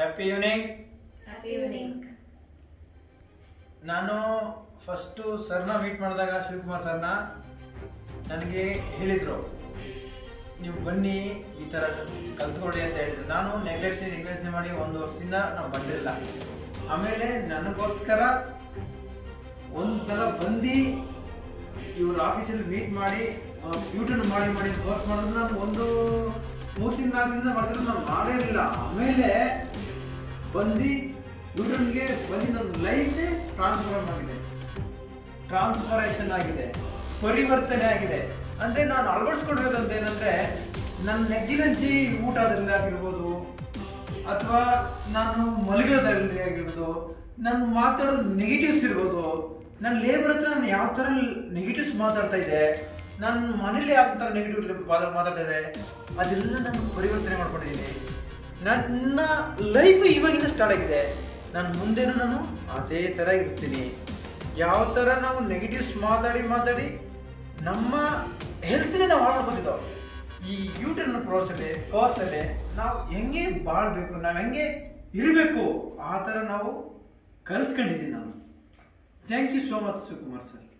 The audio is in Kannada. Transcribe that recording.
ಹ್ಯಾಪಿ ಈವ್ನಿಂಗ್ ಹ್ಯಾಪಿ ಈವ್ನಿಂಗ್ ನಾನು ಫಸ್ಟು ಸರ್ನ ಮೀಟ್ ಮಾಡಿದಾಗ ಶಿವಕುಮಾರ್ ಸರ್ನ ನನಗೆ ಹೇಳಿದರು ನೀವು ಬನ್ನಿ ಈ ಥರ ಕಲ್ತ್ಕೊಳ್ಳಿ ಅಂತ ಹೇಳಿದ್ರು ನಾನು ನೆಗ್ಲೆಕ್ಟ್ ನೆಗ್ಲೆಕ್ಟ್ ಮಾಡಿ ಒಂದು ವರ್ಷದಿಂದ ನಾವು ಬಂದಿರಲಿಲ್ಲ ಆಮೇಲೆ ನನಗೋಸ್ಕರ ಒಂದು ಸಲ ಬಂದು ಇವ್ರ ಆಫೀಸಲ್ಲಿ ಮೀಟ್ ಮಾಡಿ ಯೂಟ್ಯೂಬ್ ಮಾಡಿ ಮಾಡಿ ವರ್ಕ್ ಮಾಡೋದು ನಾನು ಒಂದು ಮೂರು ತಿಂಗಳಾಗಿಂದ ಮಾಡಿದ್ರೆ ನಾನು ಮಾಡೇ ಇರಲಿಲ್ಲ ಆಮೇಲೆ ಬಂದು ಯೂಟ್ಯೂಬ್ಗೆ ಬಂದು ನನ್ನ ಲೈಫೇ ಟ್ರಾನ್ಸ್ಫರ್ ಆಗಿದೆ ಟ್ರಾನ್ಸ್ಫರೇಷನ್ ಆಗಿದೆ ಪರಿವರ್ತನೆ ಆಗಿದೆ ಅಂದ್ರೆ ನಾನು ಅಳವಡಿಸ್ಕೊಂಡಿರೋದಂತ ಏನಂದ್ರೆ ನನ್ನ ನೆಗ್ಲಿಜೆನ್ಸಿ ಊಟದಲ್ಲಿ ಆಗಿರ್ಬೋದು ಅಥವಾ ನಾನು ಮಲಗಿರೋದ್ರಲ್ಲಿ ಆಗಿರ್ಬೋದು ನಾನು ಮಾತಾಡೋ ನೆಗೆಟಿವ್ಸ್ ಇರ್ಬೋದು ನನ್ನ ಲೇಬರ್ ಹತ್ರ ನಾನು ಯಾವ ಥರ ನೆಗೆಟಿವ್ಸ್ ಮಾತಾಡ್ತಾ ಇದ್ದೆ ನನ್ನ ಮನೇಲಿ ಯಾವ ಥರ ನೆಗೆಟಿವ್ ಮಾತಾಡ್ತಾ ಇದೆ ಅದೆಲ್ಲ ನಾನು ಪರಿವರ್ತನೆ ಮಾಡ್ಕೊಂಡಿದ್ದೀನಿ ನನ್ನ ಲೈಫ್ ಇವಾಗಿಂದ ಸ್ಟಾರ್ಟ್ ಆಗಿದೆ ನಾನು ಮುಂದೆನೂ ನಾನು ಅದೇ ಥರ ಇರ್ತೀನಿ ಯಾವ ಥರ ನಾವು ನೆಗೆಟಿವ್ಸ್ ಮಾತಾಡಿ ಮಾತಾಡಿ ನಮ್ಮ ಹೆಲ್ತ್ನೇ ನಾವು ಹಾಳು ಮಾಡ್ಕೊತಿದ್ದೋ ಈ ಯೂಟರ್ನ್ ಪ್ರೋಸಲ್ಲಿ ಕೋರ್ಸಲ್ಲಿ ನಾವು ಹೆಂಗೆ ಬಾಳ್ಬೇಕು ನಾವು ಹೆಂಗೆ ಇರಬೇಕು ಆ ಥರ ನಾವು ಕಲ್ತ್ಕೊಂಡಿದ್ದೀನಿ ನಾನು thank you so much Shivakumar sir